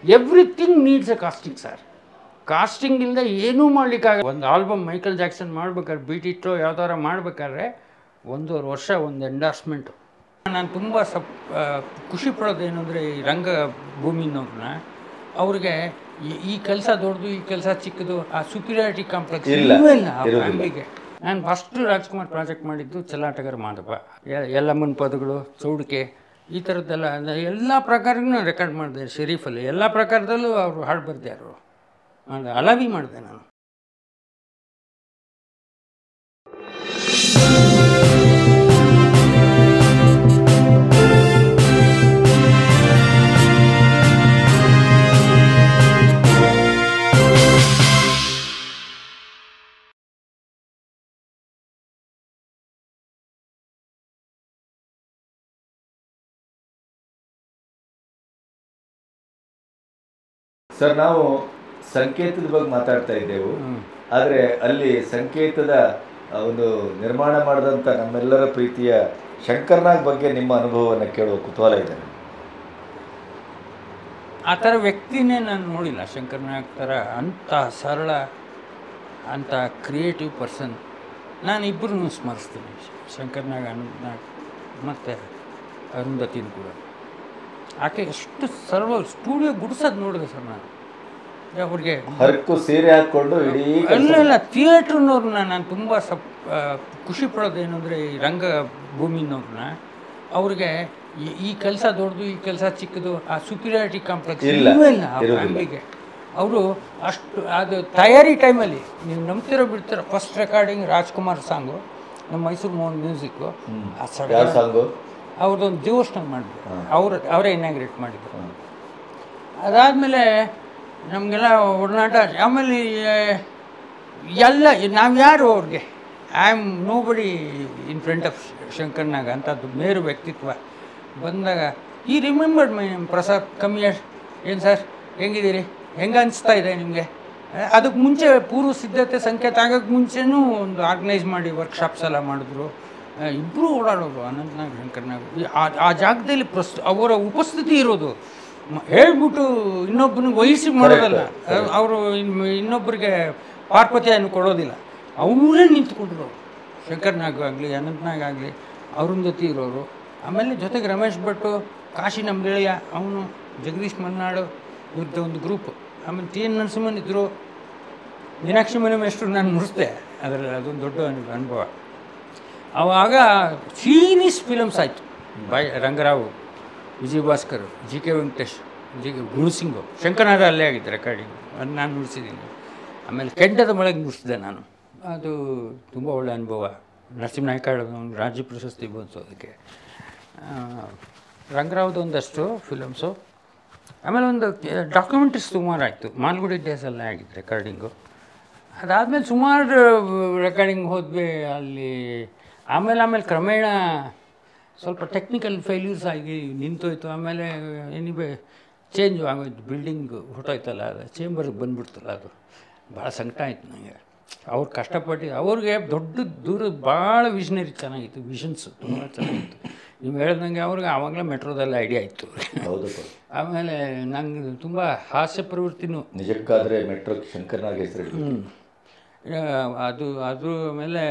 Everything needs a casting sir casting ಇಲ್ಲದೆ ಏನೂ ಮಾಡ್ಲಿಕ್ಕಾಗ ಒಂದು ಆಲ್ಬಮ್ ಮೈಕಲ್ ಜಾಕ್ಸನ್ ಮಾಡ್ಬೇಕಾದ್ರೆ ಬೀಟ್ ಇಟ್ಟು ಯಾವ್ದಾರ ಮಾಡ್ಬೇಕಾದ್ರೆ ಒಂದೂವರೆ ವರ್ಷ ಒಂದು ಎಂಡಾರ್ಸ್ಮೆಂಟು ನಾನು ತುಂಬ ಸಪ್ ಆ, ಖುಷಿ ಪಡೋದೇನು ಅಂದರೆ ಈ ರಂಗ ಭೂಮಿನವ್ರನ್ನ ಅವ್ರಿಗೆ ಈ- ಈ ಕೆಲಸ ದೊಡ್ಡದು ಈ ಕೆಲಸ ಚಿಕ್ಕದು ಆ ಸುಪೀರಿಯಾರಿಟಿ ಕಾಂಪ್ಲೆಕ್ಸ್ ಇಲ್ಲ, ಇಲ್ಲವೇ ಇಲ್ಲ ಆ ಇರೋದಿಲ್ಲ. ಫ್ಯಾಮಿಲಿಗೆ ನಾನು ಫಸ್ಟ್ ರಾಜ್ಕುಮಾರ್ ಪ್ರಾಜೆಕ್ಟ್ ಮಾಡಿದ್ದು ಚಲಾಟಗಾರ ಮಾಧವ ಎ- ಎಲ್ಲಮ್ಮನ ಪದಗಳು ಚೌಡಿಕೆ ಈ ಥರದ್ದೆಲ್ಲ ಎಲ್ಲ ಪ್ರಕಾರನೂ ರೆಕಾರ್ಡ್ ಮಾಡಿದೆ ಶರೀಫಲ್ಲಿ ಎಲ್ಲ ಪ್ರಕಾರದಲ್ಲೂ ಅವರು ಹಾಡು ಬರ್ದ್ಯಾರು ಅದು ಅಲಾವಿ ಮಾಡಿದೆ ನಾನು ಸರ್ ನಾವು ಸಂಕೇತದ ಬಗ್ಗೆ ಮಾತಾಡ್ತಾ ಇದ್ದೆವು ಆದರೆ ಅಲ್ಲಿ ಸಂಕೇತದ ಆ, ಒಂದು ನಿರ್ಮಾಣ ಮಾಡಿದಂಥ ನಮ್ಮೆಲ್ಲರ ಪ್ರೀತಿಯ ಶಂಕರ್ನಾಗ್ ಬಗ್ಗೆ ನಿಮ್ಮ ಅನುಭವವನ್ನು ಕೇಳುವ ಕುತೂಹಲ ಇದೆ ನನಗೆ. ಆ ಥರ ವ್ಯಕ್ತಿನೇ ನಾನು ನೋಡಿಲ್ಲ ಶಂಕರ್ ನಾಯಕ್ ಥರ ಅಂಥ ಸರಳ ಅಂಥ ಕ್ರಿಯೇಟಿವ್ ಪರ್ಸನ್ ನಾನು ಇಬ್ಬರನ್ನೂ ಸ್ಮರಿಸ್ತೀನಿ ಶಂಕರ್ ನಾಗ್ ಅನಂತ್ ನಾಗ್ ಮತ್ತು ಅರುಂಧತಿನ ಕೂಡ ಆಕೆ ಎಷ್ಟು ಸರ್ವ ಸ್ಟುಡಿಯೋ ಗುಡ್ಸೋದು ನೋಡಿದೆ ಸರ್ ನಾನು ಅವ್ರಿಗೆ ಹರಕು ಸೀರೆ ಹಾಕ್ಕೊಂಡು ಇಡೀ ಕೆಲ್ಸ- ಇಲ್ಲ ಇಲ್ಲ ಥಿಯೇಟ್ರ್ನವ್ರನ್ನ ನಾನು ತುಂಬ ಸಪ್ ಆ, ಖುಷಿ ಪಡೋದೇನು ಅಂದರೆ ಈ ರಂಗ ಭೂಮಿನವ್ರನ್ನ ಅವ್ರಿಗೆ ಈ- ಈ ಕೆಲಸ ದೊಡ್ಡದು ಈ ಕೆಲಸ ಚಿಕ್ಕದು ಆ ಸುಪೀರಿಯಾರಿಟಿ ಕಾಂಪ್ಲೆಕ್ಸ್ ಇಲ್ಲ, ಇಲ್ಲವೇ ಇಲ್ಲ ಆ ಇರೋದಿಲ್ಲ. ಫ್ಯಾಮಿಲಿಗೆ ಅವರು ಅಷ್ಟು ಅದು ತಯಾರಿ ಟೈಮಲ್ಲಿ ನೀವು ನಂಬ್ತಿರೋ ಬಿಡ್ತಿರೋ ಫಸ್ಟ್ ರೆಕಾರ್ಡಿಂಗ್ ರಾಜ್ಕುಮಾರ್ ಸಾಂಗು ನಮ್ಮ ಮೈಸೂರು ಮೋಹನ್ ಮ್ಯೂಸಿಕ್ಕು ಆ ಸಡ ಯಾವ ಸಾಂಗು ಅವ್ರದ್ದೊಂದು ಡಿವೋಷ್ನಲ್ ಮಾಡಿದ್ರು ಅವ್ರು ಅವರೇ ಇನಾಗ್ರೇಟ್ ಮಾಡಿದ್ರು ಅದಾದಮೇಲೆ ನಮಗೆಲ್ಲ ಒಡನಾಟ ಆಮೇಲೆ ಆ, ಎಲ್ಲ ನಾವು ಯಾರು ಅವ್ರಿಗೆ ಐ ಆಮ್ ನೋ ಬಡಿ ಇನ್ ಫ್ರಂಟ್ ಆಫ್ ಶಂಕರ್ನಾಗ ಅಂಥದ್ದು ಮೇರು ವ್ಯಕ್ತಿತ್ವ ಬಂದಾಗ ಈ ರಿಮೆಂಬರ್ಡ್ ಮೈ ಪ್ರಸಾದ್ ಕಮ್ಮಿಯರ್ ಏನು ಸರ್ ಹೆಂಗಿದ್ದೀರಿ ಹೆಂಗೆ ಅನಿಸ್ತಾ ಇದೆ ನಿಮಗೆ ಅದಕ್ಕೆ ಮುಂಚೆ ಪೂರ್ವ ಸಿದ್ಧತೆ ಸಂಕೇತ ಆಗೋಕ್ಕೆ ಮುಂಚೆನೂ ಒಂದು ಆರ್ಗನೈಸ್ ಮಾಡಿ ವರ್ಕ್ಶಾಪ್ಸ್ ಎಲ್ಲ ಮಾಡಿದ್ರು ಇಬ್ಬರು ಓಡಾಡೋದು ಅನಂತನಾಗ್ ಶಂಕರ್ನಾಗ್ ಈ- ಆ- ಆ ಜಾಗದಲ್ಲಿ ಪ್ರಸ್ ಅವರ ಉಪಸ್ಥಿತಿ ಇರೋದು ಮ- ಹೇಳ್ಬಿಟ್ಟು ಇನ್ನೊಬ್ಬನಿಗೆ ವಹಿಸಿ ಮಾಡೋದಲ್ಲ ಅವರು ಇನ್ನೊಬ್ಬರಿಗೆ ಪಾರ್ಪತ್ಯವನ್ನು ಕೊಡೋದಿಲ್ಲ ಅವರೇ ನಿಂತ್ಕೊಂಡ್ರು ಶಂಕರ್ನಾಗ್ ಆಗಲಿ ಅನಂತನಾಗ್ ಆಗಲಿ ಅರುಂಧತಿ ಇರೋರು ಆಮೇಲೆ ಜೊತೆಗೆ ರಮೇಶ್ ಭಟ್ಟು ಕಾಶಿ ನಮ್ಮ ಗೆಳೆಯ ಅವನು ಜಗದೀಶ್ ಮಲ್ನಾಡು ಇವ್ರದ್ದು ಒಂದು ಗ್ರೂಪ್ ಆಮೇಲೆ ಟಿ ಎನ್ ನರಸಿಂಹನ್ ಇದ್ದರು ಮೀನಾಕ್ಷಿ ಮನೆ ಮೇಷ್ಟ್ರು ನಾನು ನುಡಿಸ್ದೆ ಅದರಲ್ಲಿ ಅದೊಂದು ದೊಡ್ಡ ಅನು- ಅನುಭವ ಆವಾಗ ಸೀರೀಸ್ ಫಿಲಮ್ಸ್ ಆಯಿತು ಬಾಯ್ Rangarao Vijay Bhaskar G K Venkatesh G K Gurusingh Shankarnath ಅಲ್ಲೇ ಆಗಿದ್ದೆ ರೆಕಾರ್ಡಿಂಗ್ ಅದು ನಾನು ನುಡಿಸಿದ್ದೀನಿ ಆಮೇಲೆ ಕೆಂಡದ ಮಳೆಗೆ ನುಡಿಸಿದೆ ನಾನು ಅದು ತುಂಬ ಒಳ್ಳೆಯ ಅನುಭವ ನರಸಿಂಹನಾಯ್ಕ ಒಂದು ರಾಜ್ಯ ಪ್ರಶಸ್ತಿ ಬಂತು ಅದಕ್ಕೆ ಆ, ರಂಗರಾವ್ದು ಒಂದಷ್ಟು ಫಿಲಮ್ಸು ಆಮೇಲೆ ಒಂದು ಡಾಕ್ಯುಮೆಂಟ್ರೀಸ್ ಸುಮಾರು ಆಯಿತು ಮಾಲ್ಗುಡಿ ಡೇಸಲ್ಲೇ ಆಗಿತ್ತು ರೆಕಾರ್ಡಿಂಗು ಅದಾದಮೇಲೆ ಸುಮಾರು ರೆಕಾರ್ಡಿಂಗ್ ಹೋದ್ವಿ ಅಲ್ಲಿ ಆಮೇಲೆ ಆಮೇಲೆ ಕ್ರಮೇಣ ಸ್ವಲ್ಪ ಟೆಕ್ನಿಕಲ್ ಫೇಲ್ಯೂರ್ಸ್ ಆಗಿ ನಿಂತೋಯ್ತು ಆಮೇಲೆ ಎನಿವೆ ಚೇಂಜ್ ಆಗೋಯ್ತು ಬಿಲ್ಡಿಂಗ್ ಹೊಟ್ಟೋಯ್ತಲ್ಲ ಅದು ಚೇಂಬರ್ಗೆ ಬಂದ್ಬಿಡ್ತಲ್ಲ ಅದು ಭಾಳ ಸಂಕಟ ಆಯ್ತು ನನಗೆ ಅವ್ರು ಕಷ್ಟಪಟ್ಟು ಅವ್ರಿಗೆ ದೊಡ್ಡ ದೂರ ಭಾಳ ವಿಷನರಿ ಚೆನ್ನಾಗಿತ್ತು ವಿಷನ್ಸು ತುಂಬ ಚೆನ್ನಾಗಿತ್ತು ನೀವು ಹೇಳ್ದಂಗೆ ಅವ್ರಿಗೆ ಆವಾಗಲೇ ಮೆಟ್ರೋದಲ್ಲಿ ಐಡಿಯಾ ಇತ್ತು ಹೌದಪ್ಪ ಆಮೇಲೆ ನಂಗೆ ತುಂಬ ಹಾಸ್ಯ ಪ್ರವೃತ್ತಿನೂ ನಿಜಕ್ಕಾದ್ರೆ ಮೆಟ್ರೋ ಶಂಕರ್ನಾಗ್ ಹೆಸರು ಆ, ಅದು ಅದು ಮೇಲೆ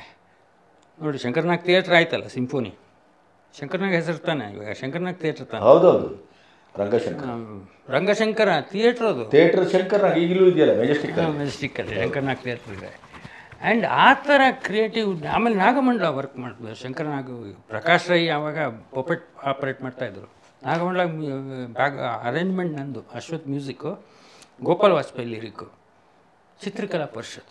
ನೋಡಿ ಶಂಕರ್ನಾಗ್ ಥಿಯೇಟ್ರ್ ಆಯ್ತಲ್ಲ ಸಿಂಫೋನಿ ಶಂಕರ್ನಾಗ್ ಹೆಸರು ತಾನೆ ಇವಾಗ ಶಂಕರ್ನಾಗ್ ಥಿಯೇಟ್ರ್ ತಾನೆ ಹೌದೌದು ರಂಗಶಂಕರ್ ಹ್ಮ್. ರಂಗಶಂಕರ ಥಿಯೇಟ್ರ್ ಅದು ಥಿಯೇಟರ್ ಶಂಕರ್ನಾಗ್ ಈಗಲೂ ಇದೆಯಲ್ಲ ಮೆಜೆಸ್ಟಿಕ್ ಮೆಜೆಸ್ಟಿಕ್ಕಲ್ಲಿ ಶಂಕರ್ನಾಗ್ ಥಿಯೇಟ್ರ್ ಇದೆ ಆ್ಯಂಡ್ ಆ ಥರ ಕ್ರಿಯೇಟಿವ್ ಆಮೇಲೆ ನಾಗಮಂಡಲ ವರ್ಕ್ ಮಾಡಿದ್ವಿ ಶಂಕರ್ನಾಗ್ ಪ್ರಕಾಶ್ ರೈ ಆವಾಗ ಪೊಪೆಟ್ ಆಪ್ರೇಟ್ ಮಾಡ್ತಾಯಿದ್ರು ನಾಗಮಂಡಲ ಬ್ಯಾಗ್ ಅರೇಂಜ್ಮೆಂಟ್ ನಂದು ಅಶ್ವಥ್ ಮ್ಯೂಸಿಕ್ಕು ಗೋಪಾಲ್ ವಾಜಪೇಯಿ ಲಿರಿಕ್ಕು ಚಿತ್ರಕಲಾ ಪರಿಷತ್ತು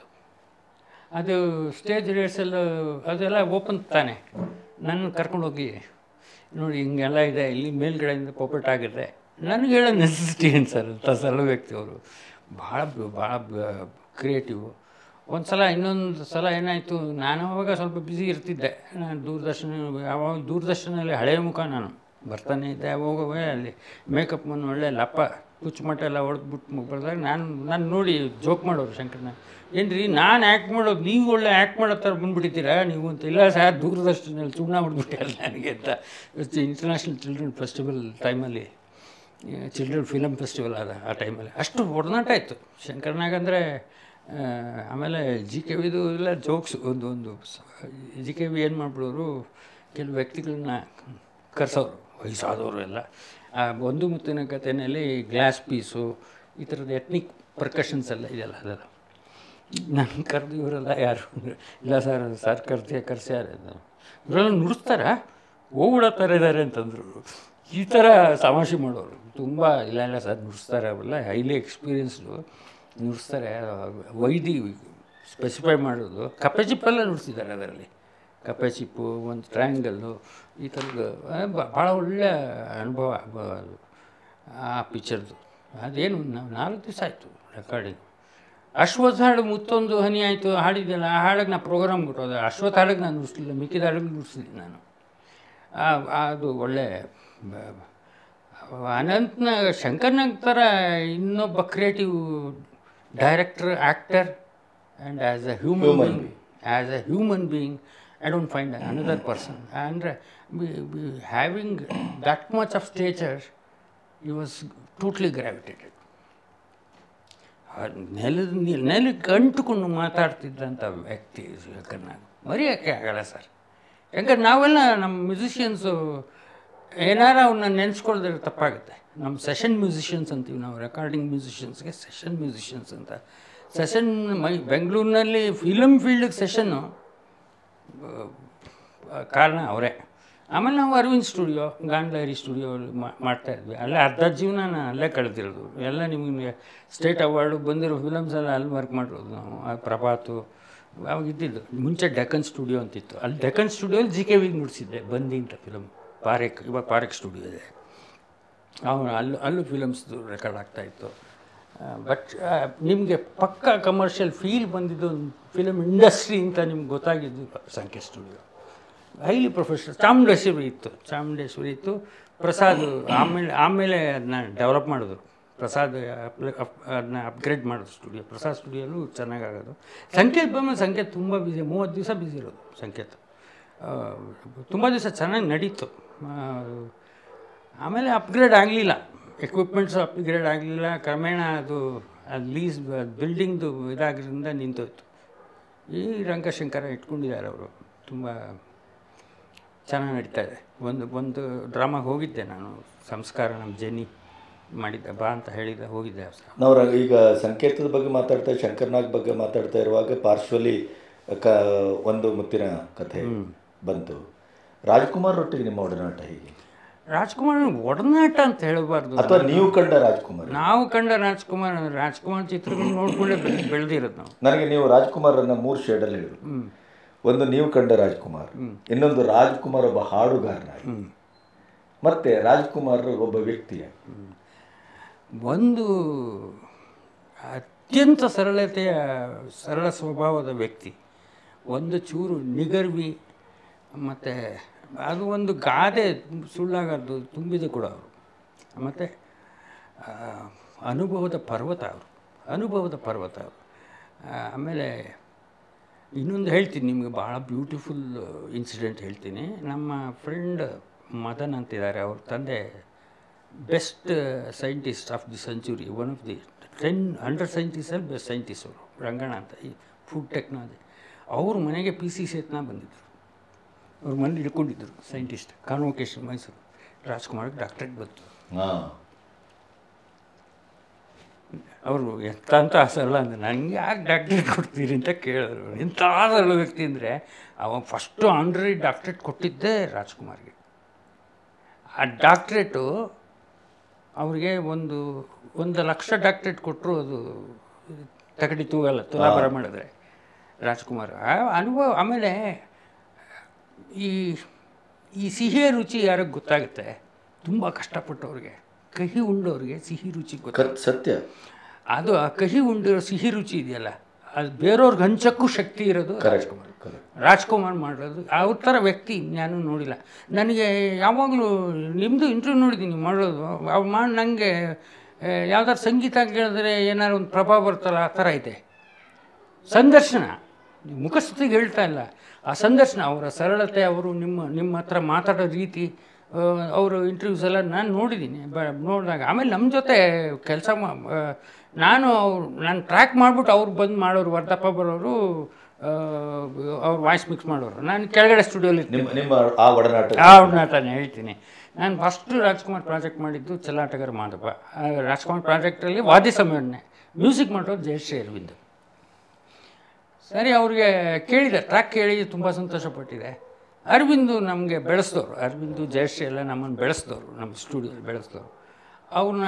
ಅದು ಸ್ಟೇಜ್ ರಿಹರ್ಸಲ್ ಅದೆಲ್ಲ ಓಪನ್ ತಾನೆ ನನ್ನ ಕರ್ಕೊಂಡೋಗಿ ನೋಡಿ ಹಿಂಗೆಲ್ಲ ಇದೆ ಇಲ್ಲಿ ಮೇಲ್ಗಡೆಯಿಂದ ಪೊಪೆಟ್ ಆಗಿದೆ ನನಗೆ ಹೇಳೋ ನೆಸೆಸಿಟಿ ಏನು ಸರ್ ಅಂತ ಸರಳ ವ್ಯಕ್ತಿ ಅವರು ಭಾಳ ಭಾಳ ಕ್ರಿಯೇಟಿವ್ ಒಂದು ಸಲ ಇನ್ನೊಂದು ಸಲ ಏನಾಯಿತು ನಾನು ಅವಾಗ ಸ್ವಲ್ಪ ಬ್ಯುಸಿ ಇರ್ತಿದ್ದೆ ನಾನು ದೂರದರ್ಶನ ಯಾವಾಗ ದೂರದರ್ಶನಲ್ಲಿ ಹಳೆಯ ಮುಖ ನಾನು ಬರ್ತಾನೆ ಇದ್ದೆ ಹೋಗುವೆ ಅಲ್ಲಿ ಮೇಕಪ್ ಒಂದು ಒಳ್ಳೆ ಲಪ್ಪ ಕುಚ್ಚುಮಟ್ಟ ಎಲ್ಲ ಹೊಡೆದ್ಬಿಟ್ಟು ಬರ್ದಾಗ ನಾನು ನಾನು ನೋಡಿ ಜೋಕ್ ಮಾಡೋರು ಶಂಕರ್ನ ಏನು ರೀ ನಾನು ಆ್ಯಕ್ಟ್ ಮಾಡೋದು ನೀವು ಒಳ್ಳೆ ಆ್ಯಕ್ಟ್ ಮಾಡೋ ಥರ ಬಂದುಬಿಟ್ಟಿದ್ದೀರಾ ನೀವು ಅಂತ ಇಲ್ಲ ಸರ್ ದೂರದರ್ಶನಲ್ಲಿ ಸುಮ್ಮನೆ ಹೊಡ್ಬಿಟ್ಟೆ ಅಲ್ಲ ನನಗೆ ಅಂತ ಇಂಟರ್ನ್ಯಾಷನಲ್ ಚಿಲ್ಡ್ರನ್ ಫೆಸ್ಟಿವಲ್ ಟೈಮಲ್ಲಿ ಚಿಲ್ಡ್ರನ್ ಫಿಲಮ್ ಫೆಸ್ಟಿವಲ್ ಆದ ಆ ಟೈಮಲ್ಲಿ ಅಷ್ಟು ಒಡನಾಟ ಇತ್ತು ಶಂಕರ್ನಾಗ್ ಅಂದರೆ ಆಮೇಲೆ ಜಿ ಕೆ ವಿದು ಎಲ್ಲ ಜೋಕ್ಸ್ ಒಂದು ಒಂದು ಜಿ ಕೆ ವಿ ಏನು ಮಾಡ್ಬಿಡೋರು ಕೆಲವು ವ್ಯಕ್ತಿಗಳನ್ನ ಕರೆಸೋರು ವಯಸ್ಸಾದವರು ಎಲ್ಲ ಆ ಒಂದು ಮುತ್ತಿನ ಕಥೆಯಲ್ಲಿ ಗ್ಲಾಸ್ ಪೀಸು ಈ ಥರದ ಎತ್ನಿಕ್ ಪರ್ಕಷನ್ಸ್ ಎಲ್ಲ ಇದೆಯಲ್ಲ ಅದೆಲ್ಲ ನಾನು ಕರೆದು ಇವರೆಲ್ಲ ಯಾರು ಇಲ್ಲ ಸರ್ ಸರ್ ಕರ್ಸಿ ಕರ್ಸ್ಯಾರ ಇವರೆಲ್ಲ ನುಡಿಸ್ತಾರ ಹೋಗ್ಬಿಡತ್ತಾರ ಇದ್ದಾರೆ ಅಂತಂದರು ಈ ಥರ ತಮಾಷೆ ಮಾಡೋರು ತುಂಬ ಇಲ್ಲ ಇಲ್ಲ ಸರ್ ನುಡಿಸ್ತಾರೆ ಅವೆಲ್ಲ ಹೈಲಿ ಎಕ್ಸ್ಪೀರಿಯನ್ಸ್ಡು ನುಡಿಸ್ತಾರೆ ವೈದಿ ಸ್ಪೆಸಿಫೈ ಮಾಡೋದು ಕಪ್ಪೆ ಚಿಪ್ಪೆಲ್ಲ ನುಡಿಸಿದ್ದಾರೆ ಅದರಲ್ಲಿ ಕಪ್ಪೆ ಚಿಪ್ಪು ಒಂದು ಟ್ರ್ಯಾಂಗಲ್ಲು ಈ ಥರದ್ದು ಭಾಳ ಒಳ್ಳೆಯ ಅನುಭವ ಬ- ಅದು ಆ ಪಿಕ್ಚರ್ದು ಅದೇನು ನಾವು ನಾಲ್ಕು ದಿವಸ ಆಯಿತು ರೆಕಾರ್ಡಿಂಗ್ ಅಶ್ವತ್ಥ ಹಾಡು ಮುತ್ತೊಂದು ಹನಿ ಆಯಿತು ಹಾಡಿದ್ದೆಲ್ಲ ಆ ಹಾಡಿಗೆ ನಾ ಪ್ರೋಗ್ರಾಮ್ ಕೊಟ್ಟೋದೆ ಅಶ್ವತ್ಥ ಹಾಡಿಗೆ ನಾನು ನುಡಿಸ್ಲಿಲ್ಲ ಮಿಕ್ಕಿದ ಹಾಡಿಗೆ ನುಡಿಸಿದ್ದೀನಿ ನಾನು ಆ- ಅದು ಒಳ್ಳೆ ಬ- ಅನಂತ್ನ ಶಂಕರ್ನಾಗ್ ಥರ ಇನ್ನೊಬ್ಬ creative director actor and as a human Human being as a human being I don't find another person ಅಂದರೆ having that much of stature he was totally gravitated ನೆಲದ ನೀ- ನೆಲಕ್ಕೆ ಅಂಟುಕೊಂಡು ಮಾತಾಡ್ತಿದ್ದಂಥ ವ್ಯಕ್ತಿ ಶಂಕರ್ನಾಗ್ ಮರೆಯೋಕ್ಕೆ ಆಗಲ್ಲ ಸರ್ ಯಾಕಂದ್ರೆ ನಾವೆಲ್ಲ ನಮ್ಮ ಮ್ಯೂಸಿಷಿಯನ್ಸು ಏನಾರ ಅವನ್ನ ನೆನೆಸ್ಕೊಳ್ದ್ರೆ ತಪ್ಪಾಗುತ್ತೆ ನಮ್ಮ ಸೆಷನ್ ಮ್ಯೂಸಿಷಿಯನ್ಸ್ ಅಂತೀವಿ ನಾವು ರೆಕಾರ್ಡಿಂಗ್ ಮ್ಯೂಸಿಷಿಯನ್ಸ್ಗೆ ಸೆಷನ್ ಮ್ಯೂಸಿಷಿಯನ್ಸ್ ಅಂತ ಸೆಷನ್ ಮೈ ಬೆಂಗಳೂರಿನಲ್ಲಿ ಫಿಲಮ್ ಫೀಲ್ಡಿಗೆ ಸೆಷನ್ನು ಕಾರಣ ಅವರೇ ಆಮೇಲೆ ನಾವು ಅರವಿಂದ್ ಸ್ಟುಡಿಯೋ ಗಾಂಡ್ಲಹರಿ ಸ್ಟುಡಿಯೋ ಮಾಡ್ತಾ ಇದ್ವಿ ಅಲ್ಲೇ ಅರ್ಧ ಜೀವನ ನಾನು ಅಲ್ಲೇ ಕಳೆದಿರೋದು ಎಲ್ಲ ನಿಮಗೆ ಸ್ಟೇಟ್ ಅವಾರ್ಡು ಬಂದಿರೋ ಫಿಲಮ್ಸ್ ಎಲ್ಲ ಅಲ್ಲಿ ವರ್ಕ್ ಮಾಡಿರೋದು ನಾವು ಆ ಪ್ರಭಾತು ಅವಾಗ ಇದ್ದಿದ್ದು ಮುಂಚೆ ಡೆಕ್ಕನ್ ಸ್ಟುಡಿಯೋ ಅಂತಿತ್ತು ಅಲ್ಲಿ ಡೆಕ್ಕನ್ ಸ್ಟುಡಿಯೋಲಿ ಜಿ ಕೆ ವಿಗೆ ನುಡಿಸಿದ್ದೆ ಬಂದಿ ಅಂತ ಫಿಲಮ್ ಪಾರೇಕ್ ಇವಾಗ ಪಾರೇಕ್ ಸ್ಟುಡಿಯೋ ಇದೆ ಅವನು ಅಲ್ಲೂ ಅಲ್ಲೂ ಫಿಲಮ್ಸ್ದು ರೆಕಾರ್ಡ್ ಆಗ್ತಾಯಿತ್ತು ಬಟ್ ನಿಮಗೆ ಪಕ್ಕ ಕಮರ್ಷಿಯಲ್ ಫೀಲ್ ಬಂದಿದ್ದು ಫಿಲಮ್ ಇಂಡಸ್ಟ್ರಿ ಅಂತ ನಿಮ್ಗೆ ಗೊತ್ತಾಗಿದ್ದು ಸಂಖ್ಯೆ ಸ್ಟುಡಿಯೋ ಹೈಲಿ ಪ್ರೊಫೆಷನಲ್ ಚಾಮುಂಡೇಶ್ವರಿ ಇತ್ತು ಚಾಮುಂಡೇಶ್ವರಿ ಇತ್ತು ಪ್ರಸಾದ್ ಆಮೇಲೆ ಆಮೇಲೆ ಅದನ್ನ ಡೆವಲಪ್ ಮಾಡಿದ್ರು ಪ್ರಸಾದ್ ಅದನ್ನ ಅಪ್ಗ್ರೇಡ್ ಮಾಡಿದ್ರು ಸ್ಟುಡಿಯೋ ಪ್ರಸಾದ್ ಸ್ಟುಡಿಯೋಲು ಚೆನ್ನಾಗಾಗೋದು ಸಂಕೇತ್ ಬಂದ್ಮೇಲೆ ಸಂಕೇತ್ ತುಂಬ ಬಿಸಿ ಮೂವತ್ತು ದಿವಸ ಬಿಸಿ ಇರೋದು ಸಂಕೇತ್ ತುಂಬ ದಿವಸ ಚೆನ್ನಾಗಿ ನಡೀತು ಆ, ಆಮೇಲೆ ಅಪ್ಗ್ರೇಡ್ ಆಗಲಿಲ್ಲ ಎಕ್ವಿಪ್ಮೆಂಟ್ಸು ಅಪ್ಗ್ರೇಡ್ ಆಗಲಿಲ್ಲ ಕ್ರಮೇಣ ಅದು ಲೀಸ್ ಬಿಲ್ಡಿಂಗ್ದು ಇದಾಗಿದ್ದರಿಂದ ನಿಂತೋಯ್ತು ಈ ರಂಗಶಂಕರ ಇಟ್ಕೊಂಡಿದ್ದಾರೆ ಅವರು ತುಂಬ ಚೆನ್ನಾಗಿ ನಡೀತಾ ಇದೆ ಒಂದು ಒಂದು ಡ್ರಾಮಾಗೆ ಹೋಗಿದ್ದೆ ನಾನು ಸಂಸ್ಕಾರ ನಮ್ಮ ಜೆನಿ ಮಾಡಿದ್ದೆ ಬಾ ಅಂತ ಹೇಳಿದ್ದೆ ಹೋಗಿದ್ದೆ ಆ ಸಲ. ನಾವು ರ- ಈಗ ಸಂಕೇತದ ಬಗ್ಗೆ ಮಾತಾಡ್ತಾ ಶಂಕರ್ನಾಗ್ ಬಗ್ಗೆ ಮಾತಾಡ್ತಾ ಇರುವಾಗ ಪಾರ್ಶ್ವಲಿ ಕ ಒಂದು ಮುತ್ತಿನ ಕಥೆ ಬಂತು ರಾಜ್ಕುಮಾರ್ ಒಟ್ಟಿಗೆ ನಿಮ್ಮ ಒಡನಾಟ ಹೇಗೆ ರಾಜ್ಕುಮಾರ್ ಒಡನಾಟ ಅಂತ ಹೇಳಬಾರ್ದು ಅಥವಾ ನೀವು ಕಂಡ ರಾಜ್ಕುಮಾರ್ ನಾವು ಕಂಡ ರಾಜ್ಕುಮಾರ್ ರಾಜ್ಕುಮಾರ್ ಚಿತ್ರಗಳು ನೋಡ್ಕೊಂಡೇ ಬೆಳ್- ಬೆಳೆದಿರೋದು ನಾವು ನನಗೆ ನೀವು ರಾಜ್ಕುಮಾರನ್ನ ಮೂರು ಶೇಡಲ್ಲಿ ಹೇಳಿದ್ರು ಒಂದು ನೀವು ಕಂಡ ರಾಜ್ಕುಮಾರ್ ಇನ್ನೊಂದು ರಾಜ್ಕುಮಾರ್ ಒಬ್ಬ ಹಾಡುಗಾರನಾಗಿ ಮತ್ತೆ ರಾಜ್ಕುಮಾರ್ ಒಬ್ಬ ವ್ಯಕ್ತಿಯಾಗಿ ಒಂದು ಅತ್ಯಂತ ಸರಳತೆಯ ಸರಳ ಸ್ವಭಾವದ ವ್ಯಕ್ತಿ ಒಂದು ಚೂರು ನಿಗರ್ವಿ ಮತ್ತು ಅದು ಒಂದು ಗಾದೆ ಸುಳ್ಳಾಗದು ತುಂಬಿದ ಕೂಡ ಅವರು ಮತ್ತು ಅನುಭವದ ಪರ್ವತ ಅವರು ಅನುಭವದ ಪರ್ವತ ಅವರು ಆಮೇಲೆ ಇನ್ನೊಂದು ಹೇಳ್ತೀನಿ ನಿಮಗೆ ಭಾಳ ಬ್ಯೂಟಿಫುಲ್ ಇನ್ಸಿಡೆಂಟ್ ಹೇಳ್ತೀನಿ ನಮ್ಮ ಫ್ರೆಂಡ್ ಮದನ್ ಅಂತಿದ್ದಾರೆ ಅವ್ರ ತಂದೆ best scientist of the century one of the ten hundred ಸೈಂಟಿಸ್ಟಲ್ಲಿ ಬೆಸ್ಟ್ ಸೈಂಟಿಸ್ಟ್ ಅವರು ರಂಗಣ ಅಂತ ಈ ಫುಡ್ ಟೆಕ್ನಾಲಜಿ ಅವ್ರ ಮನೆಗೆ ಪಿ ಸಿ ಸೇತ್ನ ಬಂದಿದ್ದರು ಅವ್ರ ಮನೇಲಿ ಇಟ್ಕೊಂಡಿದ್ದರು ಸೈಂಟಿಸ್ಟ್ ಕಾನ್ವೊಕೇಶನ್ ಮೈಸೂರು ರಾಜ್ಕುಮಾರ್ಗೆ ಡಾಕ್ಟ್ರೇಟ್ ಬಂತು ಹಾಂ ಅವರು ಎಂತ ಅಂತ ಸರಳ ಅಂದರೆ ನನಗೆ ಯಾಕೆ ಡಾಕ್ಟ್ರೇಟ್ ಕೊಡ್ತೀರಿ ಅಂತ ಕೇಳಿದ್ರು ಎಂಥ ಸರಳ ವ್ಯಕ್ತಿ ಅಂದರೆ ಅವ ಫಸ್ಟು ಆನ್ರರಿ ಡಾಕ್ಟ್ರೇಟ್ ಕೊಟ್ಟಿದ್ದೇ ರಾಜ್ಕುಮಾರ್ಗೆ ಆ ಡಾಕ್ಟ್ರೇಟು ಅವ್ರಿಗೆ ಒಂದು ಒಂದು ಲಕ್ಷ ಡಾಕ್ಟ್ರೇಟ್ ಕೊಟ್ಟರು ಅದು ತಗಡಿ ತೂಗಲ್ಲ ತುಲಾಭಾರ ಮಾಡಿದ್ರೆ ರಾಜ್ಕುಮಾರ್ ಆ ಅನುಭವ ಆಮೇಲೆ ಈ ಈ ಸಿಹಿಯ ರುಚಿ ಯಾರಿಗೆ ಗೊತ್ತಾಗುತ್ತೆ ತುಂಬ ಕಷ್ಟಪಟ್ಟವ್ರಿಗೆ ಕಹಿ ಉಂಡವ್ರಿಗೆ ಸಿಹಿ ರುಚಿ ಗೊತ್ತಾಗುತ್ತೆ ಕ ಸತ್ಯ ಅದು ಆ ಕಹಿ ಉಂಡಿರೋ ಸಿಹಿ ರುಚಿ ಇದೆಯಲ್ಲ ಅದು ಬೇರೆಯವ್ರಿಗೆ ಹಂಚಕ್ಕೂ ಶಕ್ತಿ ಇರೋದು ರಾಜ್ಕುಮಾರ್ ಕರೆಕ್ಟ್ ರಾಜ್ಕುಮಾರ್ ಮಾಡೋದು ಅವ್ರ ಥರ ವ್ಯಕ್ತಿ ನಾನು ನೋಡಿಲ್ಲ ನನಗೆ ಯಾವಾಗಲೂ ನಿಮ್ಮದು ಇಂಟರ್ವ್ಯೂ ನೋಡಿದ್ದೀನಿ ಮಾಡೋದು ಅವ್ರು ಮಾಡಿ ನನಗೆ ಯಾವ್ದಾರು ಸಂಗೀತ ಕೇಳಿದ್ರೆ ಏನಾದ್ರು ಒಂದು ಪ್ರಭಾವ ಬರ್ತಲ್ಲ ಆ ಥರ ಇದೆ ಸಂದರ್ಶನ ಮುಖಸ್ಥಿತಿಗೆ ಹೇಳ್ತಾ ಇಲ್ಲ ಆ ಸಂದರ್ಶನ ಅವರ ಸರಳತೆ ಅವರು ನಿಮ್ಮ ನಿಮ್ಮ ಹತ್ರ ಮಾತಾಡೋ ರೀತಿ ಅವರು ಇಂಟರ್ವ್ಯೂಸ್ ಎಲ್ಲ ನಾನು ನೋಡಿದ್ದೀನಿ ಬ ನೋಡಿದಾಗ ಆಮೇಲೆ ನಮ್ಮ ಜೊತೆ ಕೆಲಸ ಮಾ ಆ, ನಾನು ಅವ್ರು ನಾನು ಟ್ರ್ಯಾಕ್ ಮಾಡಿಬಿಟ್ಟು ಅವ್ರು ಬಂದು ಮಾಡೋರು ವರ್ಧಪ್ಪ ಬರೋರು ಅವ್ರು ವಾಯ್ಸ್ ಮಿಕ್ಸ್ ಮಾಡೋರು ನಾನು ಕೆಳಗಡೆ ಸ್ಟುಡಿಯೋಲಿ ನಿಮ್ಮ ನಿಮ್ಮ ಆ ಒಡನಾಟ ಆ ನಾಟನೆ ಹೇಳ್ತೀನಿ ನಾನು ಫಸ್ಟು ರಾಜ್ಕುಮಾರ್ ಪ್ರಾಜೆಕ್ಟ್ ಮಾಡಿದ್ದು ಚೆಲ್ಲಾಟಗಾರ ಮಾಧವ ಆ ರಾಜ್ಕುಮಾರ್ ಪ್ರಾಜೆಕ್ಟಲ್ಲಿ ವಾದ್ಯ ಸಂಯೋಜನೆ ಮ್ಯೂಸಿಕ್ ಮಾಡೋದು ಜಯಶ್ರೀ ಅರವಿಂದ್ ಸರಿ ಅವ್ರಿಗೆ ಕೇಳಿದೆ ಟ್ರ್ಯಾಕ್ ಕೇಳಿ ತುಂಬ ಸಂತೋಷಪಟ್ಟಿದೆ ಅರವಿಂದು ನಮಗೆ ಬೆಳೆಸಿದವರು ಅರವಿಂದು ಜಯಶ್ರೀ ಎಲ್ಲ ನಮ್ಮನ್ನು ಬೆಳೆಸಿದವರು ನಮ್ಮ ಸ್ಟುಡಿಯೋಲಿ ಬೆಳೆಸಿದವರು ಅವ್ರನ್ನ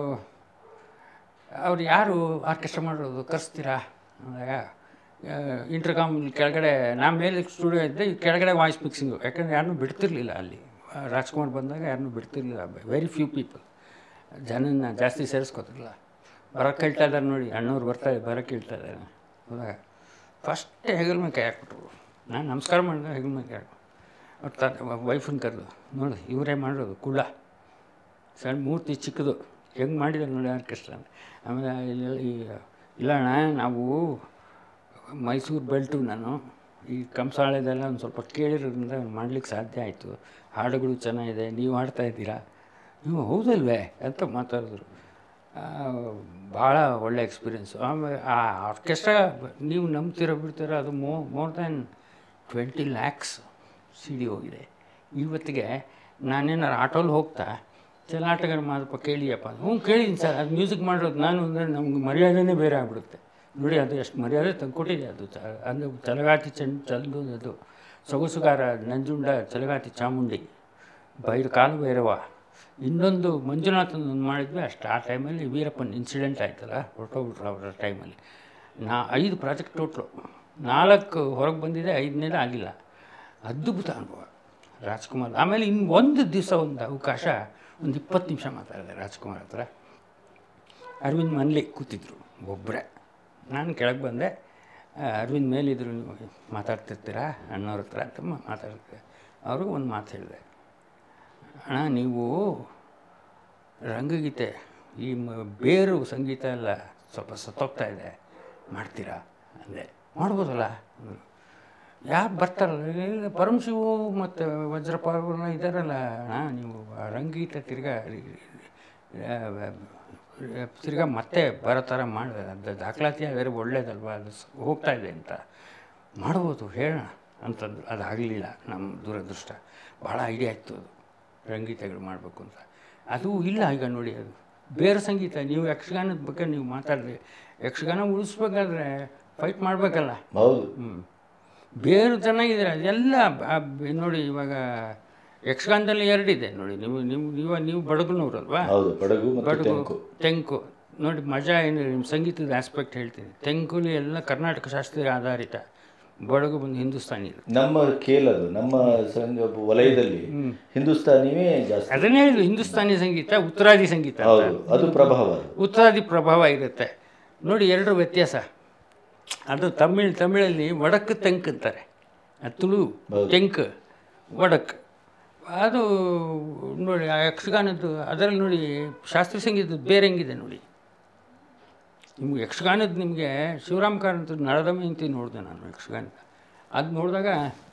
ಅವ್ರು ಯಾರು ಆರ್ಕೆಸ್ಟ್ರಾ ಮಾಡೋದು ಕರೆಸ್ತೀರಾ ಅಂದಾಗ ಇಂಟರ್ಕಾಮ್ ಕೆಳಗಡೆ ನಾ ಮೇಲೆ ಸ್ಟುಡಿಯೋ ಇದ್ದೆ ಈ ಕೆಳಗಡೆ ವಾಯ್ಸ್ ಮಿಕ್ಸಿಂಗು ಯಾಕಂದರೆ ಯಾರನ್ನೂ ಬಿಡ್ತಿರ್ಲಿಲ್ಲ ಅಲ್ಲಿ ಆ, ರಾಜ್ಕುಮಾರ್ ಬಂದಾಗ ಯಾರನ್ನೂ ಬಿಡ್ತಿರ್ಲಿಲ್ಲ ವೆರಿ ಫ್ಯೂ ಪೀಪಲ್ ಜನನ ಜಾಸ್ತಿ ಸೇರಿಸ್ಕೋತಿರಲಿಲ್ಲ ಬರೋಕ್ಕೆ ಹೇಳ್ತಾ ಇದ್ದಾರೆ ನೋಡಿ ಅಣ್ಣವ್ರು ಬರ್ತಾರೆ ಬರೋಕ್ಕೆ ಹೇಳ್ತಾ ಇದ್ದಾರೆ ಹೋದಾಗ ಫಸ್ಟ್ ಹೆಗಲ್ ಮೇಲೆ ಕೈ ಹಾಕ್ಬಿಟ್ರು ನಾನು ನಮಸ್ಕಾರ ಮಾಡಿದೆ ಹೆಗಲ್ ಮೇಲೆ ಕೈ ಹಾಕ್ಬಿಟ್ಟು ಅವ್ರು ತ ವೈಫನ್ನು ಕರೆದು ನೋಡಿ ಇವರೇ ಮಾಡೋದು ಕುಳ್ಳ ಸಣ್ಣ ಮೂರ್ತಿ ಚಿಕ್ಕದು ಹೆಂಗೆ ಮಾಡಿದ್ದಾರೆ ನೋಡಿ ಆರ್ಕೆಸ್ಟ್ರಾ ಅಂತ ಆಮೇಲೆ ಇಲ್ಲೆಲ್ಲ ಈ ಇಲ್ಲ ಅಣ್ಣ ನಾವು ಮೈಸೂರು ಬೆಲ್ಟು ನಾನು ಈ ಕಂಸಾಳೆದೆಲ್ಲ ಒಂದು ಸ್ವಲ್ಪ ಕೇಳಿರೋದ್ರಿಂದ ಮಾಡ್ಲಿಕ್ಕೆ ಸಾಧ್ಯ ಆಯಿತು ಹಾಡುಗಳು ಚೆನ್ನಾಗಿದೆ ನೀವು ಹಾಡ್ತಾ ಇದ್ದೀರಾ ನೀವು ಹೌದಲ್ವೇ ಅಂತ ಮಾತಾಡಿದ್ರು ಭಾಳ ಒಳ್ಳೆ ಎಕ್ಸ್ಪೀರಿಯೆನ್ಸು ಆಮೇಲೆ ಆ ಆರ್ಕೆಸ್ಟ್ರಾ ನೀವು ನಂಬ್ತಿರೋ ಬಿಡ್ತೀರೋ ಅದು ಮೋ more than twenty lakhs C D ಹೋಗಿದೆ ಇವತ್ತಿಗೆ ನಾನೇನಾರು ಆಟೋಲ್ಲಿ ಹೋಗ್ತಾ ಚೆಲ್ಲಾಟಗಾರ ಮಾದಪ್ಪ ಕೇಳಿಯಪ್ಪ ಹ್ಞೂ ಕೇಳಿದ್ದೀನಿ ಸರ್ ಅದು ಮ್ಯೂಸಿಕ್ ಮಾಡಿರೋದು ನಾನು ಅಂದರೆ ನಮ್ಗೆ ಮರ್ಯಾದೆನೇ ಬೇರೆ ಆಗ್ಬಿಡುತ್ತೆ ನೋಡಿ ಅದು ಎಷ್ಟು ಮರ್ಯಾದೆ ತಂದುಕೊಟ್ಟಿದೆ ಅದು ಚ ಅಂದರೆ ಚಲಗಾತಿ ಚೆಂಡು ಚಂದು ಅದು ಸೊಗಸುಗಾರ ನಂಜುಂಡ ಚಲಗಾತಿ ಚಾಮುಂಡಿ ಬೈರು ಕಾಲು ಭೈರವ ಇನ್ನೊಂದು ಮಂಜುನಾಥನ್ ಒಂದು ಮಾಡಿದ್ವಿ ಅಷ್ಟು ಆ ಟೈಮಲ್ಲಿ ವೀರಪ್ಪನ ಇನ್ಸಿಡೆಂಟ್ ಆಯ್ತಲ್ಲ ಹೊರಟೋಗ್ಬಿಟ್ರು ಅವರ ಟೈಮಲ್ಲಿ ನಾ ಐದು ಪ್ರಾಜೆಕ್ಟ್ ಟೋಟ್ಲು ನಾಲ್ಕು ಹೊರಗೆ ಬಂದಿದೆ ಐದನೇದು ಆಗಿಲ್ಲ ಅದ್ಭುತ ಅನುಭವ ರಾಜ್ಕುಮಾರ್ ಆಮೇಲೆ ಇನ್ನು ಒಂದು ದಿವಸ ಒಂದು ಅವಕಾಶ ಒಂದು ಇಪ್ಪತ್ತು ನಿಮಿಷ ಮಾತಾಡಿದೆ ರಾಜ್ಕುಮಾರ್ ಹತ್ರ ಅರವಿಂದ್ ಮನೇಲಿ ಕೂತಿದ್ರು ಒಬ್ಬರೇ ನಾನು ಕೆಳಗೆ ಬಂದೆ ಆ, ಅರವಿಂದ್ ಮೇಲಿದ್ರು ನೀವು ಮಾತಾಡ್ತಿರ್ತೀರಾ ಅಣ್ಣವ್ರ ಹತ್ರ ಅಂತ ಮಾ- ಮಾತಾಡ್ತಿದ್ದೆ ಅವ್ರಿಗೂ ಒಂದು ಮಾತು ಹೇಳಿದೆ ಅಣ್ಣ ನೀವು ರಂಗಗೀತೆ ಈ ಮ- ಬೇರು ಸಂಗೀತ ಎಲ್ಲ ಸ್ವಲ್ಪ ಸತ್ತೋಗ್ತಾ ಇದೆ ಮಾಡ್ತೀರಾ ಅಂದೆ ಮಾಡ್ಬೋದಲ್ಲ ಅಂದ್ರು ಯಾರು ಬರ್ತಾರಲ್ಲ ಇಲ್ಲ ಪರಮಶಿವು ಮತ್ತು ವಜ್ರಪಾರ್ವನ ಇದ್ದಾರಲ್ಲ ಅಣ್ಣ ನೀವು ಆ ರಂಗೀತ ತಿರ್ಗಾ ತಿರ್ಗಾ ಮತ್ತೆ ಬರೋ ಥರ ಮಾಡಿದೆ ಅದು ದಾಖಲಾತಿ ಬೇರೆ ಒಳ್ಳೇದಲ್ವ ಅದು ಸ್- ಹೋಗ್ತಾ ಇದೆ ಅಂತ ಮಾಡ್ಬೋದು ಹೇಳೋಣ ಅಂತಂದ್ರು ಅದು ಆಗಲಿಲ್ಲ ನಮ್ಮ ದುರದೃಷ್ಟ ಭಾಳ ಐಡಿಯಾ ಇತ್ತು ಅದು ರಂಗೀತಗಳು ಮಾಡಬೇಕು ಅಂತ ಅದು ಇಲ್ಲ ಈಗ ನೋಡಿ ಅದು ಬೇರೆ ಸಂಗೀತ ನೀವು ಯಕ್ಷಗಾನದ ಬಗ್ಗೆ ನೀವು ಮಾತಾಡಿದ್ರೆ ಯಕ್ಷಗಾನ ಉಳಿಸ್ಬೇಕಾದ್ರೆ ಫೈಟ್ ಮಾಡಬೇಕಲ್ಲ ಹೌದು ಹ್ಞೂ ಬೇರು ಚೆನ್ನಾಗಿದೆ ಅದೆಲ್ಲ ಬ- ಬ- ನೋಡಿ ಇವಾಗ ಯಕ್ಷಗಾನದಲ್ಲಿ ಎರಡಿದೆ ನೋಡಿ ನೀವು ನೀವು ನೀವು ನೀವು ಬಡಗನವ್ರಲ್ವಾ ಹೌದು ಬಡಗು ಮತ್ತು ಬಡಗು ತೆಂಕು ತೆಂಕು ನೋಡಿ ಮಜಾ ಏನು ನಿಮ್ಮ ಸಂಗೀತದ ಆಸ್ಪೆಕ್ಟ್ ಹೇಳ್ತೀನಿ ತೆಂಕುಲಿ ಎಲ್ಲ ಕರ್ನಾಟಕ ಶಾಸ್ತ್ರೀಯ ಆಧಾರಿತ ಬಡಗು ಬಂದು ಹಿಂದೂಸ್ತಾನಿ ಇದು ನಮ್ಮ ಕೇಲದು ನಮ್ಮ ಸಂಘ ವಲಯದಲ್ಲಿ ಹಿಂದೂಸ್ತಾನಿವೇ ಜಾಸ್ತಿ ಅದನ್ನೇ ಹೇಳಿದ್ರು ಹಿಂದೂಸ್ತಾನಿ ಸಂಗೀತ ಉತ್ತರಾದಿ ಸಂಗೀತ ಅಂತ. ಹೌದು ಅದು ಪ್ರಭಾವ ಅದು. ಉತ್ತರಾದಿ ಪ್ರಭಾವ ಇರುತ್ತೆ ನೋಡಿ ಎರಡರ ವ್ಯತ್ಯಾಸ ಅದು ತಮಿಳ್ ತಮಿಳಲ್ಲಿ ವಡಕ್ ತೆಂಕ್ ಅಂತಾರೆ ಅದು ತುಳು ತೆಂಕ್ ವಡಕ್ ಅದು ನೋಡಿ ಆ ಯಕ್ಷಗಾನದ್ದು ಅದರಲ್ಲಿ ನೋಡಿ ಶಾಸ್ತ್ರೀಯ ಸಂಗೀತದ ಬೇರೆ ಹೆಂಗಿದೆ ನೋಡಿ ನಿಮ್ಗೆ ಯಕ್ಷಗಾನದ ನಿಮಗೆ ಶಿವರಾಮ್ ಕಾರಂತ ನಳದಮಯಂತಿ ನೋಡಿದೆ ನಾನು ಯಕ್ಷಗಾನ ಅದು ನೋಡಿದಾಗ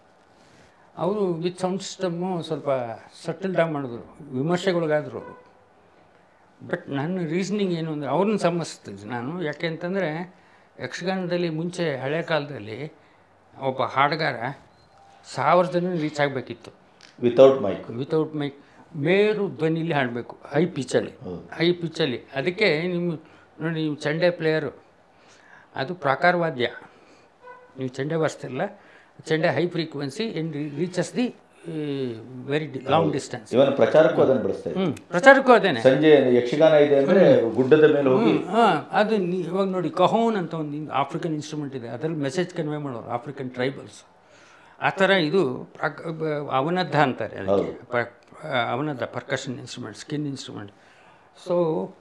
ಅವರು ವಿತ್ ಸೌಂಡ್ ಸಿಸ್ಟಮ್ಮು ಸ್ವಲ್ಪ ಸಟಲ್ ಡೌನ್ ಮಾಡಿದ್ರು ವಿಮರ್ಶೆಗಳಿಗಾದರು ಅವರು ಬಟ್ ನನ್ನ ರೀಸನಿಂಗ್ ಏನು ಅಂದರೆ ಅವ್ರನ್ನ ಸಮಸ್ತಿದ್ದೆ ನಾನು ಯಾಕೆ ಅಂತಂದರೆ ಯಕ್ಷಗಾನದಲ್ಲಿ ಮುಂಚೆ ಹಳೆ ಕಾಲದಲ್ಲಿ ಒಬ್ಬ ಹಾಡುಗಾರ ಸಾವಿರ ಜನ ರೀಚ್ ಆಗಬೇಕಿತ್ತು ವಿತೌಟ್ ಮೈಕ್ ವಿತೌಟ್ ಮೈಕ್ ಮೇರು ಧ್ವನಿಲಿ ಹಾಡಬೇಕು ಹೈ ಪಿಚ್ಚಲ್ಲಿ ಹೈ ಪಿಚ್ಚಲ್ಲಿ ಅದಕ್ಕೆ ನಿಮ್ಮ ನೋಡಿ ನೀವು ಚಂಡೆ ಪ್ಲೇಯರು ಅದು ಪ್ರಾಕಾರವಾದ್ಯ ನೀವು ಚೆಂಡೆ ಬಾರಿಸ್ತಿರಲ್ಲ chende high frequency in reaches the very long distance even ಪ್ರಚಾರಕ್ಕೂ ಅದನ್ನು ಬಳಸ್ತಾ ಇದ್ರು ಹ್ಞೂ ಪ್ರಚಾರಕ್ಕೂ ಅದೇನೆ ಸಂಜೆ ಯಕ್ಷಗಾನ ಇದೆ ಅಂದ್ರೆ ಗುಡ್ಡದ ಮೇಲೆ ಹೋಗಿ ಹಾಂ ಅದು ನೀ- ಇವಾಗ ನೋಡಿ ಕಹೋನ್ ಅಂತ ಒಂದು ಆಫ್ರಿಕನ್ ಇನ್ಸ್ಟ್ರೂಮೆಂಟ್ ಇದೆ ಅದರಲ್ಲಿ ಮೆಸೇಜ್ ಕನ್ವೆ ಮಾಡೋರು ಆಫ್ರಿಕನ್ ಟ್ರೈಬಲ್ಸ್ ಆ ಥರ ಇದು ಪ್ರಾಕ್ ಬ- ಅವನದ್ದ ಅಂತಾರೆ ಅದಕ್ಕೆ ಪ- ಅವನದ್ದ percussion instrument skin instrument so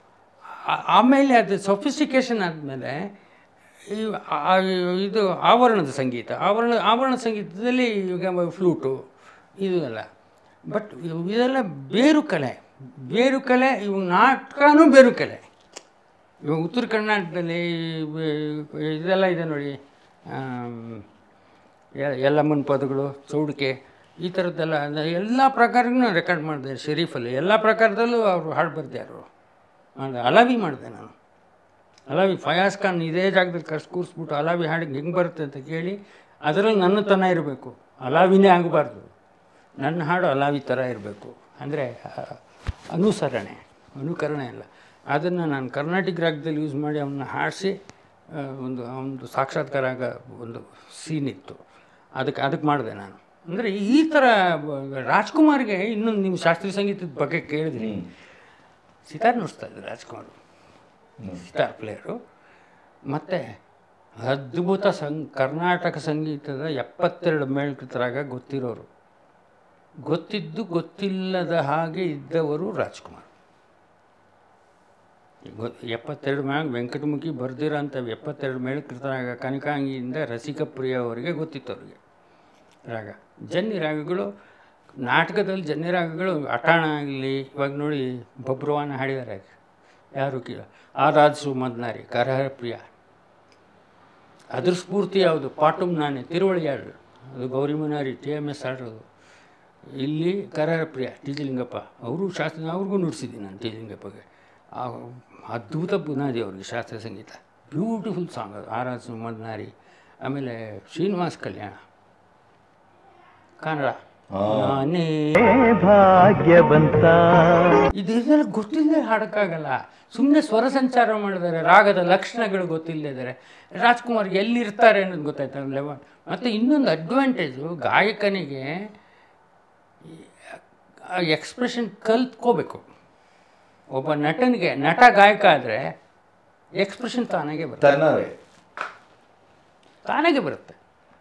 ಆಮೇಲೆ ಅದು ಸೊಫಿಸ್ಟಿಕೇಶನ್ ಆದಮೇಲೆ ಈ ಆ- ಇದು ಆವರಣದ ಸಂಗೀತ ಆವರಣ ಆವರಣ ಸಂಗೀತದಲ್ಲಿ ಈಗ ಫ್ಲೂಟು ಇದು ಎಲ್ಲ ಬಟ್ ಇದೆಲ್ಲ ಬೇರು ಕಲೆ ಬೇರು ಕಲೆ ಇವಾಗ ನಾಟಕನೂ ಬೇರು ಕಲೆ ಇವಾಗ ಉತ್ತರ ಕರ್ನಾಟಕದಲ್ಲಿ ಇವ್- ಇದೆಲ್ಲ ಇದೆ ನೋಡಿ ಆಮ್, ಎ- ಎಲ್ಲಮ್ಮನ ಪದಗಳು ಚೌಡಿಕೆ ಈ ಥರದ್ದೆಲ್ಲ ಎಲ್ಲ ಪ್ರಕಾರಕ್ಕೂ ನಾನು ರೆಕಾರ್ಡ್ ಮಾಡಿದೆ ಶರೀಫಲ್ಲಿ ಎಲ್ಲ ಪ್ರಕಾರದಲ್ಲೂ ಅವರು ಹಾಡು ಬರ್ದ್ಯಾರು ಮಾಡಿದೆ ಅಲಾವಿ ಮಾಡಿದೆ ನಾನು ಅಲಾವಿ ಫಯಾಜ್ ಖಾನ್ ಇದೇ ಜಾಗದಲ್ಲಿ ಕರ್ಸ್ ಕೂರಿಸ್ಬಿಟ್ಟು ಅಲಾವಿ ಹಾಡಿಗೆ ಹೆಂಗೆ ಬರುತ್ತೆ ಅಂತ ಕೇಳಿ ಅದರಲ್ಲಿ ನನ್ನ ತನ ಇರಬೇಕು ಅಲಾವಿನೇ ಆಗಬಾರ್ದು ನನ್ನ ಹಾಡು ಅಲಾವಿ ಥರ ಇರಬೇಕು ಅಂದರೆ ಅನುಸರಣೆ ಅನುಕರಣೆ ಅಲ್ಲ ಅದನ್ನು ನಾನು ಕರ್ನಾಟಕ ರಾಗದಲ್ಲಿ ಯೂಸ್ ಮಾಡಿ ಅವನ್ನ ಹಾಡಿಸಿ ಒಂದು ಒಂದು ಸಾಕ್ಷಾತ್ಕಾರ ಆಗ ಒಂದು ಸೀನ್ ಇತ್ತು ಅದಕ್ಕೆ ಅದಕ್ಕೆ ಮಾಡಿದೆ ನಾನು ಅಂದರೆ ಈ ಥರ ಬ- ರಾಜ್ಕುಮಾರ್ಗೆ ಇನ್ನೊಂದು ನೀವು ಶಾಸ್ತ್ರೀಯ ಸಂಗೀತದ ಬಗ್ಗೆ ಕೇಳಿದ್ರಿ ಸಿತಾರ್ ನುಡಿಸ್ತಾ ಇದ್ರು ರಾಜ್ಕುಮಾರ್ ಸಿತಾರ್ ಪ್ಲೇಯರು ಮತ್ತು ಅದ್ಭುತ ಸಂಗ್ ಕರ್ನಾಟಕ ಸಂಗೀತದ ಎಪ್ಪತ್ತೆರಡು ಮೇಳ್ಕೃತರಾಗ ಗೊತ್ತಿರೋರು ಗೊತ್ತಿದ್ದು ಗೊತ್ತಿಲ್ಲದ ಹಾಗೆ ಇದ್ದವರು ರಾಜ್ಕುಮಾರ್ ಗೊ ಎಪ್ಪತ್ತೆರಡು ಮ್ಯಾಗ ವೆಂಕಟಮುಖಿ ಬರ್ದಿರೋಂಥ ಎಪ್ಪತ್ತೆರಡು ಮೇಳಕೃತರಾಗ ಕನಕಾಂಗಿಯಿಂದ ರಸಿಕ ಪ್ರಿಯ ಅವರಿಗೆ ಗೊತ್ತಿತ್ತು ಅವ್ರಿಗೆ ರಾಗ ಜನ್ನಿ ರಾಗಗಳು ನಾಟಕದಲ್ಲಿ ಜನ್ನಿ ರಾಗಗಳು ಅಟಾಣ ಆಗಲಿ ಇವಾಗ ನೋಡಿ ಬಬ್ರುವಾನ ಹಾಡಿದ್ದಾರೆ ಯಾರು ಕಿ ಆರಾಧ್ ಸುಮದ್ನಾರಿ ಕರಹರ ಪ್ರಿಯ ಅದ್ರ ಸ್ಫೂರ್ತಿ ಯಾವುದು ಪಾಟುಮ್ ನಾನೇ ತಿರುವಳಿಯಾಡು ಅದು Gowri Manohari T M S ಆಡೋದು ಇಲ್ಲಿ Kharaharapriya T G Lingappa ಅವರು ಶಾಸ್ತ್ರ ಅವ್ರಿಗೂ ನುಡಿಸಿದ್ದೀನಿ ನಾನು ಟಿ ಜಿ ಲಿಂಗಪ್ಪಗೆ ಆ ಅದ್ಭುತ ಬುನಾದಿ ಅವ್ರಿಗೆ ಶಾಸ್ತ್ರೀಯ ಸಂಗೀತ ಬ್ಯೂಟಿಫುಲ್ ಸಾಂಗ್ ಅದು ಆರಾಧ್ ಸುಮದ್ನಾರಿ ಆಮೇಲೆ ಶ್ರೀನಿವಾಸ್ ಕಲ್ಯಾಣ ಕನ್ನಡ ನಾನೇ ಭಾಗ್ಯವಂತ ಇದೆಲ್ಲ ಗೊತ್ತಿಲ್ಲದೆ ಹಾಡೋಕ್ಕಾಗಲ್ಲ ಸುಮ್ಮನೆ ಸ್ವರ ಸಂಚಾರ ಮಾಡಿದ್ದಾರೆ ರಾಗದ ಲಕ್ಷಣಗಳು ಗೊತ್ತಿಲ್ಲದಿದ್ದಾರೆ ರಾಜ್ಕುಮಾರ್ ಎಲ್ಲಿರ್ತಾರೆ ಅನ್ನೋದು ಗೊತ್ತಾಯ್ತು ಲೆವ ಮತ್ತು ಇನ್ನೊಂದು ಅಡ್ವಾಂಟೇಜು ಗಾಯಕನಿಗೆ ಆ ಎಕ್ಸ್ಪ್ರೆಷನ್ ಕಲ್ತ್ಕೋಬೇಕು ಒಬ್ಬ ನಟನಿಗೆ ನಟ ಗಾಯಕ ಆದರೆ ಎಕ್ಸ್ಪ್ರೆಷನ್ ತಾನಾಗೆ ಬರುತ್ತೆ ತನ್ನವೇ ತಾನಾಗೆ ಬರುತ್ತೆ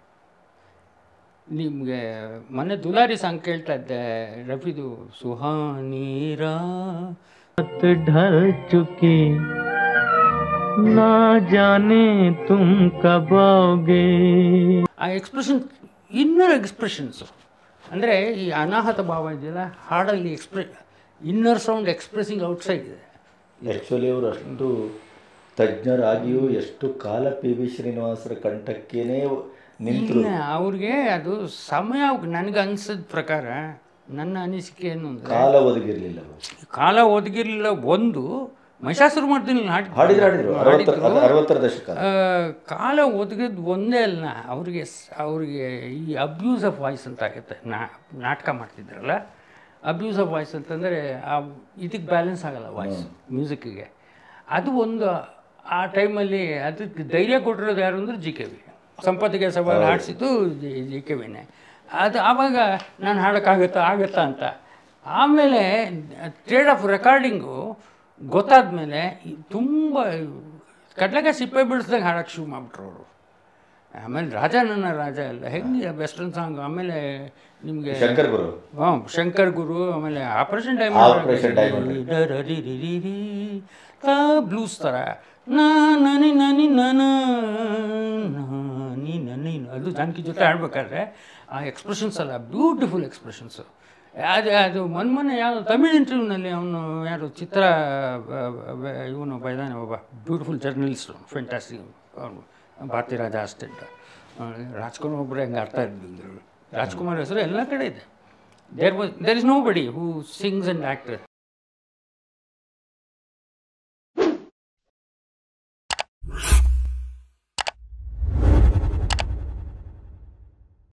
ನಿಮಗೆ ಮೊನ್ನೆ ದುಲಾರಿ ಸಾಂಗ್ ಕೇಳ್ತಾ ಇದ್ದೆ ರಫಿದು ಸುಹಾನೀರಾ रात ढल चुकी ना जाने तुम कब आओगे ಆ ಎಕ್ಸ್ಪ್ರೆಷನ್ ಇನ್ನರ್ ಎಕ್ಸ್ಪ್ರೆಷನ್ಸು ಅಂದರೆ ಈ ಅನಾಹತ ಭಾವ ಇದೆಯಲ್ಲ ಹಾಡಲ್ಲಿ ಎಕ್ಸ್ಪ್ರೆ ಇನ್ನರ್ ಸೌಂಡ್ ಎಕ್ಸ್ಪ್ರೆಸಿಂಗ್ ಔಟ್ಸೈಡ್ ಇದೆ ಆ್ಯಕ್ಚುಲಿ ಅವರು ಅಷ್ಟು ತಜ್ಞರಾಗಿಯೂ ಎಷ್ಟು ಕಾಲ ಪಿ ವಿ ಶ್ರೀನಿವಾಸರ ಕಂಠಕ್ಕೇನೆ ನಿಂತರು ಇಲ್ಲ ಅವ್ರಿಗೆ ಅದು ಸಮಯ ನನಗೆ ಅನಿಸಿದ ಪ್ರಕಾರ ನನ್ನ ಅನಿಸಿಕೆ ಏನು ಅಂದರೆ ಕಾಲ ಒದಗಿರಲಿಲ್ಲ ಕಾಲ ಒದಗಿರಲಿಲ್ಲ ಒಂದು ಮಹಿಷಾಸುರ ಮಾಡ್ತೀನಿ ಹಾಡಿ ಹಾಡಿದ್ರು ಹಾಡಿದ್ರು ಅರವತ್ತರ ಅದು ಅರವತ್ತರ ದಶಕ ಆ, ಕಾಲ ಒದಗಿದ್ದು ಒಂದೇ ಅಲ್ಲ ಅವ್ರಿಗೆ ಸ್- ಅವ್ರಿಗೆ ಈ ಅಬ್ಯೂಸ್ ಆಫ್ ವಾಯ್ಸ್ ಅಂತ ಆಗುತ್ತೆ ನಾ ನಾಟಕ ಮಾಡ್ತಿದ್ರಲ್ಲ ಅಬ್ಯೂಸ್ ಆಫ್ ವಾಯ್ಸ್ ಅಂತಂದರೆ ಆ ಇದಕ್ಕೆ ಬ್ಯಾಲೆನ್ಸ್ ಆಗಲ್ಲ ವಾಯ್ಸ್ ಮ್ಯೂಸಿಕ್ಕಿಗೆ ಅದು ಒಂದು ಆ ಟೈಮಲ್ಲಿ ಅದಕ್ಕೆ ಧೈರ್ಯ ಕೊಟ್ಟಿರೋದು ಯಾರು ಅಂದ್ರೆ ಜಿ ಕೆ ವಿ ಸಂಪತ್ತಿಗೆ ಸವಾಲು ಹಾಡಿಸಿದ್ದು ಜಿ ಜಿ ಕೆ ವಿನೇ ಅದು ಆವಾಗ ನಾನು ಹಾಡೋಕ್ಕಾಗತ್ತಾ ಆಗತ್ತಾ ಅಂತ ಆಮೇಲೆ ಟ್ರೇಡ್ ಆಫ್ ರೆಕಾರ್ಡಿಂಗು ಗೊತ್ತಾದ ಮೇಲೆ ತುಂಬ ಕಡ್ಲೆಕಾಯಿ ಸಿಪ್ಪೆ ಬಿಡಿಸ್ದಂಗೆ ಹಾಡೋಕ್ಕೆ ಶುರು ಮಾಡಿಬಿಟ್ರು ಅವರು ಆಮೇಲೆ ರಾಜ ನನ್ನ ರಾಜ ಅಲ್ಲ ಹೆಂಗೆ ವೆಸ್ಟರ್ನ್ ಸಾಂಗ್ ಆಮೇಲೆ ನಿಮಗೆ ಶಂಕರ್ ಗುರು ಹಾಂ ಶಂಕರ್ ಗುರು ಆಮೇಲೆ operation Operation Diamond. Diamond blues ಥರ ನಾ ನನಿ ನನಿ ನನ ನೀ ನನಿ ಅದು ಜಾನಕಿ ಜೊತೆ ಆಡ್ಬೇಕಾದ್ರೆ ಆ ಎಕ್ಸ್ಪ್ರೆಷನ್ಸ್ ಅಲ್ಲ ಬ್ಯೂಟಿಫುಲ್ ಎಕ್ಸ್ಪ್ರೆಷನ್ಸು ಅದು ಅದು ಮೊನ್ನೆ ಮೊನ್ನೆ ಯಾವ ತಮಿಳ್ ಇಂಟರ್ವ್ಯೂನಲ್ಲಿ ಅವನು ಯಾರು ಚಿತ್ರ ಇವನು ಒಬ್ಬ ಇದ್ದಾನೆ ಒಬ್ಬ ಬ್ಯೂಟಿಫುಲ್ ಜರ್ನಲಿಸ್ಟು ಫೆಂಟಾಸ್ಟಿಕ್ ಅವನು ಭಾರತಿ ರಾಜ ಅಸ್ಟೆಂಟ್ ರಾಜ್ಕುಮಾರ್ ಒಬ್ಬರೇ ಹಂಗೆ ಅರ್ಥ ಇದ್ದಿದ್ದು ರಾಜ್ಕುಮಾರ್ ಹೆಸರು ಎಲ್ಲ ಕಡೆ ಇದೆ there was there is nobody who sings and actor